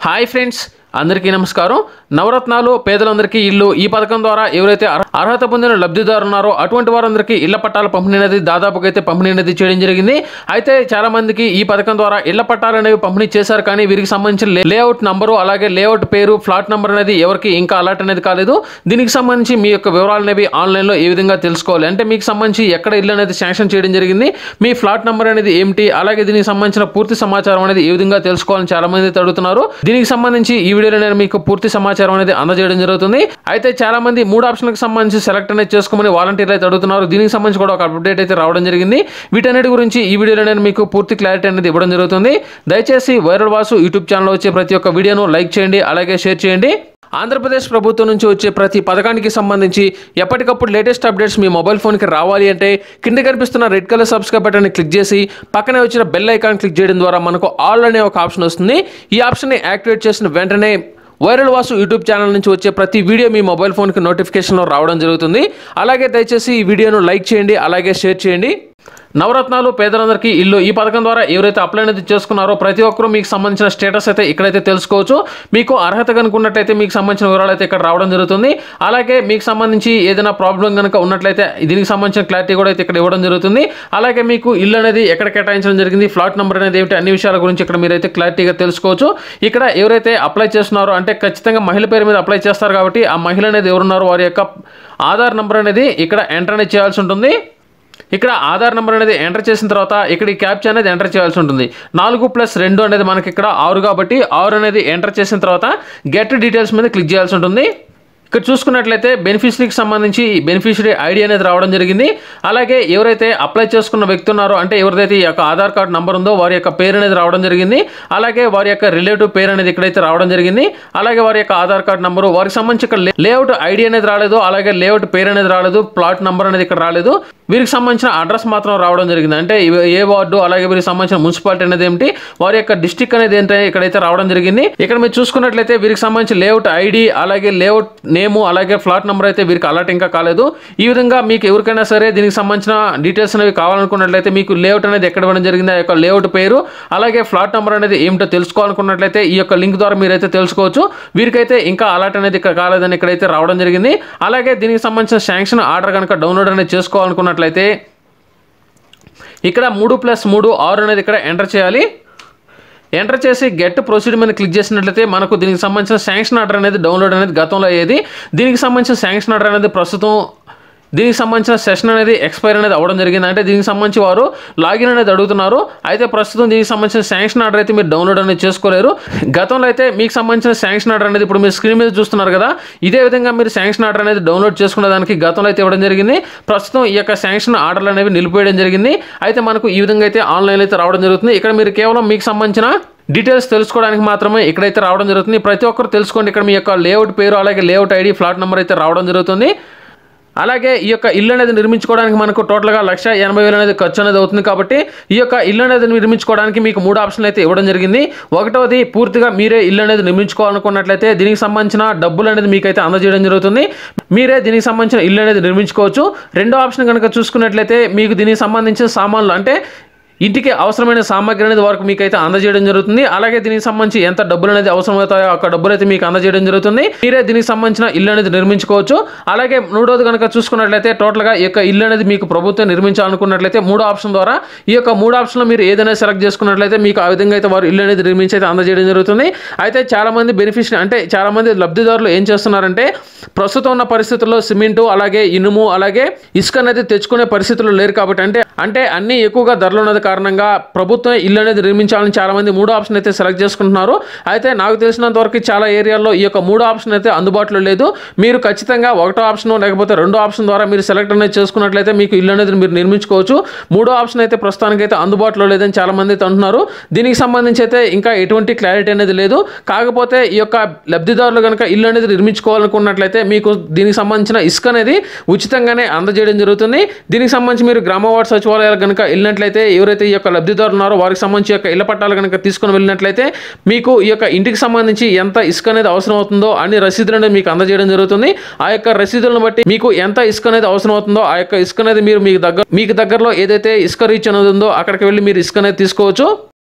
hi friends అందరికీ నమస్కారం నవరత్నాలు పేదలందరికీ ఇల్లు ఈ పథకం ద్వారా ఎవరైతే అర్హ- అర్హత పొందిన లబ్ధిదారు ఉన్నారో అటువంటి వారందరికీ ఇళ్ల పట్టాల పంపిణీ అనేది దాదాపుగా అయితే పంపిణీ అనేది చేయడం జరిగింది అయితే చాలా మందికి ఈ పథకం ద్వారా ఇళ్ల పట్టాలు అనేవి పంపిణీ చేశారు కానీ వీరికి సంబంధించిన లే- లేఅవుట్ నంబరు అలాగే లేఅవుట్ పేరు ఫ్లాట్ నంబర్ అనేది ఎవరికి ఇంకా అలర్ట్ అనేది కాలేదు దీనికి సంబంధించి మీ యొక్క వివరాలు అనేవి ఆన్లైన్లో ఏ విధంగా తెలుసుకోవాలి అంటే మీకు సంబంధించి ఎక్కడ ఇల్లు అనేది శాంక్షన్ చేయడం జరిగింది మీ ఫ్లాట్ నంబర్ అనేది ఏమిటి అలాగే దీనికి సంబంధించిన పూర్తి సమాచారం అనేది ఏ విధంగా తెలుసుకోవాలని చాలా మంది అయితే అడుగుతున్నారు దీనికి సంబంధించి ఈ వీడియోలో నేను మీకు పూర్తి సమాచారం అనేది అందజేయడం జరుగుతుంది అయితే చాలా మంది మూడు ఆప్షన్లకు సంబంధించి సెలెక్ట్ అనేది చేసుకోమని వాలంటీర్లు అయితే అడుగుతున్నారు దీనికి సంబంధించి కూడా ఒక అప్డేట్ అయితే రావడం జరిగింది వీటన్నిటి గురించి ఈ వీడియోలో నేను మీకు పూర్తి క్లారిటీ అనేది ఇవ్వడం జరుగుతుంది దయచేసి వైరల్ వాసు యూట్యూబ్ ఛానల్ వచ్చే ప్రతి ఒక్క వీడియోను లైక్ చేయండి అలాగే షేర్ చేయండి ఆంధ్రప్రదేశ్ ప్రభుత్వం నుంచి వచ్చే ప్రతి పథకానికి సంబంధించి ఎప్పటికప్పుడు లేటెస్ట్ అప్డేట్స్ మీ మొబైల్ ఫోన్కి రావాలి అంటే కింద కనిపిస్తున్న రెడ్ కలర్ సబ్స్క్రైబ్ బటన్ని క్లిక్ చేసి పక్కనే వచ్చిన బెల్ ఐకాన్ క్లిక్ చేయడం ద్వారా మనకు ఆల్ అనే ఒక ఆప్షన్ వస్తుంది ఈ ఆప్షన్ని యాక్టివేట్ చేసిన వెంటనే వైరల్ వాసు యూట్యూబ్ ఛానల్ నుంచి వచ్చే ప్రతి వీడియో మీ మొబైల్ ఫోన్కి నోటిఫికేషన్లో రావడం జరుగుతుంది అలాగే దయచేసి ఈ వీడియోను లైక్ చేయండి అలాగే షేర్ చేయండి నవరత్నాలు పేదలందరికీ ఇల్లు ఈ పథకం ద్వారా ఎవరైతే అప్లై అనేది చేసుకున్నారో ప్రతి ఒక్కరూ మీకు సంబంధించిన స్టేటస్ అయితే ఇక్కడైతే తెలుసుకోవచ్చు మీకు అర్హత కనుకున్నట్లయితే మీకు సంబంధించిన వివరాలు అయితే ఇక్కడ రావడం జరుగుతుంది అలాగే మీకు సంబంధించి ఏదైనా ప్రాబ్లం కనుక ఉన్నట్లయితే దీనికి సంబంధించిన క్లారిటీ కూడా అయితే ఇక్కడ ఇవ్వడం జరుగుతుంది అలాగే మీకు ఇల్లు అనేది ఎక్కడ కేటాయించడం జరిగింది ఫ్లాట్ నెంబర్ అనేది ఏమిటి అన్ని విషయాల గురించి ఇక్కడ మీరైతే క్లారిటీగా తెలుసుకోవచ్చు ఇక్కడ ఎవరైతే అప్లై చేస్తున్నారో అంటే ఖచ్చితంగా మహిళ పేరు మీద అప్లై చేస్తారు కాబట్టి ఆ మహిళ అనేది ఎవరున్నారో వారి యొక్క ఆధార్ నెంబర్ అనేది ఇక్కడ ఎంటర్ అనేది చేయాల్సి ఉంటుంది ఇక్కడ ఆధార్ నెంబర్ అనేది ఎంటర్ చేసిన తర్వాత ఇక్కడ ఈ క్యాప్చా అనేది ఎంటర్ చేయాల్సి ఉంటుంది నాలుగు ప్లస్ రెండు అనేది మనకి ఇక్కడ ఆరు కాబట్టి ఆరు అనేది ఎంటర్ చేసిన తర్వాత గెట్ డీటెయిల్స్ మీద క్లిక్ చేయాల్సి ఉంటుంది ఇక్కడ చూసుకున్నట్లయితే బెనిఫిషరీకి సంబంధించి బెనిఫిషరీ ఐడి అనేది రావడం జరిగింది అలాగే ఎవరైతే అప్లై చేసుకున్న వ్యక్తి ఉన్నారో అంటే ఎవరిదైతే ఈ యొక్క ఆధార్ కార్డ్ నంబర్ ఉందో వారి యొక్క పేరు అనేది రావడం జరిగింది అలాగే వారి యొక్క రిలేటివ్ పేరు అనేది ఇక్కడైతే రావడం జరిగింది అలాగే వారి యొక్క ఆధార్ కార్డ్ నంబరు వారికి సంబంధించి ఇక్కడ లేఅవుట్ ఐడి అనేది రాలేదు అలాగే లేఅవుట్ పేరు అనేది రాలేదు ప్లాట్ నంబర్ అనేది ఇక్కడ రాలేదు వీరికి సంబంధించిన అడ్రస్ మాత్రం రావడం జరిగింది అంటే ఇవి- ఏ వార్డు అలాగే వీరికి సంబంధించిన మున్సిపాలిటీ అనేది ఏమిటి వారి యొక్క డిస్టిక్ అనేది ఏంటంటే ఇక్కడైతే రావడం జరిగింది ఇక్కడ మీరు చూసుకున్నట్లయితే వీరికి సంబంధించి లేఅవుట్ ఐడి అలాగే లేఅవుట్ నేము అలాగే ఫ్లాట్ నెంబర్ అయితే వీరికి అలర్ట్ ఇంకా కాలేదు ఈ విధంగా మీకు ఎవరికైనా సరే దీనికి సంబంధించిన డీటెయిల్స్ అనేవి కావాలనుకున్నట్లయితే మీకు లేఅవుట్ అనేది ఎక్కడ ఇవ్వడం జరిగింది ఆ యొక్క లేఅవుట్ పేరు అలాగే ఫ్లాట్ నెంబర్ అనేది ఏమిటో తెలుసుకోవాలనుకున్నట్లయితే ఈ యొక్క లింక్ ద్వారా మీరైతే తెలుసుకోవచ్చు వీరికైతే ఇంకా అలర్ట్ అనేది ఇక్కడ కాలేదని ఇక్కడైతే రావడం జరిగింది అలాగే దీనికి సంబంధించిన శాంక్షన్ ఆర్డర్ కనుక డౌన్లోడ్ అనేది చేసుకోవాలనుకున్నట్లయితే ఇక్కడ మూడు ప్లస్ మూడు ఆరు అనేది ఇక్కడ ఎంటర్ చేయాలి ఎంటర్ చేసి గెట్ ప్రొసీడ్ మీద క్లిక్ చేసినట్లయితే మనకు దీనికి సంబంధించిన శాంక్షన్ ఆర్డర్ అనేది డౌన్లోడ్ అనేది గతంలో అయ్యేది దీనికి సంబంధించిన శాంక్షన్ ఆర్డర్ అనేది ప్రస్తుతం దీనికి సంబంధించిన సెషన్ అనేది ఎక్స్పైర్ అనేది అవ్వడం జరిగింది అంటే దీనికి సంబంధించి వారు లాగిన్ అనేది అడుగుతున్నారు అయితే ప్రస్తుతం దీనికి సంబంధించిన శాంక్షన్ ఆర్డర్ అయితే మీరు డౌన్లోడ్ అనేది చేసుకోలేరు గతంలో అయితే మీకు సంబంధించిన శాంక్షన్ ఆర్డర్ అనేది ఇప్పుడు మీరు స్క్రీన్ మీద చూస్తున్నారు కదా ఇదే విధంగా మీరు శాంక్షన్ ఆర్డర్ అనేది డౌన్లోడ్ చేసుకునే దానికి గతంలో అయితే ఇవ్వడం జరిగింది ప్రస్తుతం ఈ యొక్క శాంక్షన్ ఆర్డర్లు అనేవి నిలిపివేయడం జరిగింది అయితే మనకు ఈ విధంగా అయితే ఆన్లైన్ అయితే రావడం జరుగుతుంది ఇక్కడ మీరు కేవలం మీకు సంబంధించిన డీటెయిల్స్ తెలుసుకోవడానికి మాత్రమే ఇక్కడైతే రావడం జరుగుతుంది ప్రతి ఒక్కరు తెలుసుకోండి ఇక్కడ మీ యొక్క లేఅవుట్ పేరు అలాగే లేఅవుట్ ఐడి ఫ్లాట్ నెంబర్ అయితే రావడం జరుగుతుంది అలాగే ఈ యొక్క ఇల్లు అనేది నిర్మించుకోవడానికి మనకు టోటల్గా లక్ష ఎనభై వేలు అనేది ఖర్చు అనేది అవుతుంది కాబట్టి ఈ యొక్క ఇల్లు అనేది నిర్మించుకోవడానికి మీకు మూడు ఆప్షన్లు అయితే ఇవ్వడం జరిగింది ఒకటోది పూర్తిగా మీరే ఇల్లు అనేది నిర్మించుకోవాలనుకున్నట్లయితే దీనికి సంబంధించిన డబ్బులు అనేది మీకైతే అందజేయడం జరుగుతుంది మీరే దీనికి సంబంధించిన ఇల్లు అనేది నిర్మించుకోవచ్చు రెండో ఆప్షన్ కనుక చూసుకున్నట్లయితే మీకు దీనికి సంబంధించిన సామాన్లు అంటే ఇంటికి అవసరమైన సామాగ్రి అనేది వరకు మీకు అయితే అందజేయడం జరుగుతుంది అలాగే దీనికి సంబంధించి ఎంత డబ్బులు అనేది అవసరమవుతాయో ఆ డబ్బులు అయితే మీకు అందజేయడం జరుగుతుంది మీరే దీనికి సంబంధించిన ఇల్లు అనేది నిర్మించుకోవచ్చు అలాగే మూడోది కనుక చూసుకున్నట్లయితే టోటల్గా ఈ యొక్క ఇల్లు అనేది మీకు ప్రభుత్వం నిర్మించాలనుకున్నట్లయితే మూడో ఆప్షన్ ద్వారా ఈ యొక్క మూడు ఆప్షన్లో మీరు ఏదైనా సెలెక్ట్ చేసుకున్నట్లయితే మీకు ఆ విధంగా అయితే వారు ఇల్లు అనేది నిర్మించి అయితే అందజేయడం జరుగుతుంది అయితే చాలా మంది బెనిఫిషియరీ అంటే చాలా మంది లబ్ధిదారులు ఏం చేస్తున్నారంటే ప్రస్తుతం ఉన్న పరిస్థితుల్లో సిమెంటు అలాగే ఇనుము అలాగే ఇసుక అనేది తెచ్చుకునే పరిస్థితులు లేరు కాబట్టి అంటే అంటే అన్ని ఎక్కువగా ధరలు ఉన్నది కారణంగా ప్రభుత్వం ఇల్లు అనేది నిర్మించాలని చాలా మంది మూడో ఆప్షన్ అయితే సెలెక్ట్ చేసుకుంటున్నారు అయితే నాకు తెలిసినంత వరకు చాలా ఏరియాల్లో ఈ యొక్క మూడో ఆప్షన్ అయితే అందుబాటులో లేదు మీరు ఖచ్చితంగా ఒకటో ఆప్షన్ లేకపోతే రెండో ఆప్షన్ ద్వారా మీరు సెలెక్ట్ అనేది చేసుకున్నట్లయితే మీకు ఇల్లు అనేది మీరు నిర్మించుకోవచ్చు మూడో ఆప్షన్ అయితే ప్రస్తుతానికి అయితే అందుబాటులో లేదని చాలా మంది అయితే అంటున్నారు దీనికి సంబంధించి అయితే ఇంకా ఎటువంటి క్లారిటీ అనేది లేదు కాకపోతే ఈ యొక్క లబ్ధిదారులు కనుక ఇల్లు అనేది నిర్మించుకోవాలనుకున్నట్లయితే మీకు దీనికి సంబంధించిన ఇసుక అనేది ఉచితంగానే అందజేయడం జరుగుతుంది దీనికి సంబంధించి మీరు గ్రామ వార్డు సచివాలయాలు కనుక వెళ్ళినట్లయితే ఎవరైతే ఈ యొక్క లబ్ధిదారులు ఉన్నారో వారికి సంబంధించి యొక్క ఇళ్ల పట్టాలు కనుక తీసుకొని వెళ్ళినట్లయితే మీకు ఈ యొక్క ఇంటికి సంబంధించి ఎంత ఇసుక అనేది అవసరం అవుతుందో అన్ని రసీదులు అనేది మీకు అందజేయడం జరుగుతుంది ఆ యొక్క రసీదులను బట్టి మీకు ఎంత ఇసుక అనేది అవసరం అవుతుందో ఆ యొక్క ఇసుక అనేది మీరు మీకు దగ్గర మీకు దగ్గరలో ఏదైతే ఇసుక రీచ్ అనేది ఉందో అక్కడికి వెళ్ళి మీరు ఇసుక అనేది తీసుకోవచ్చు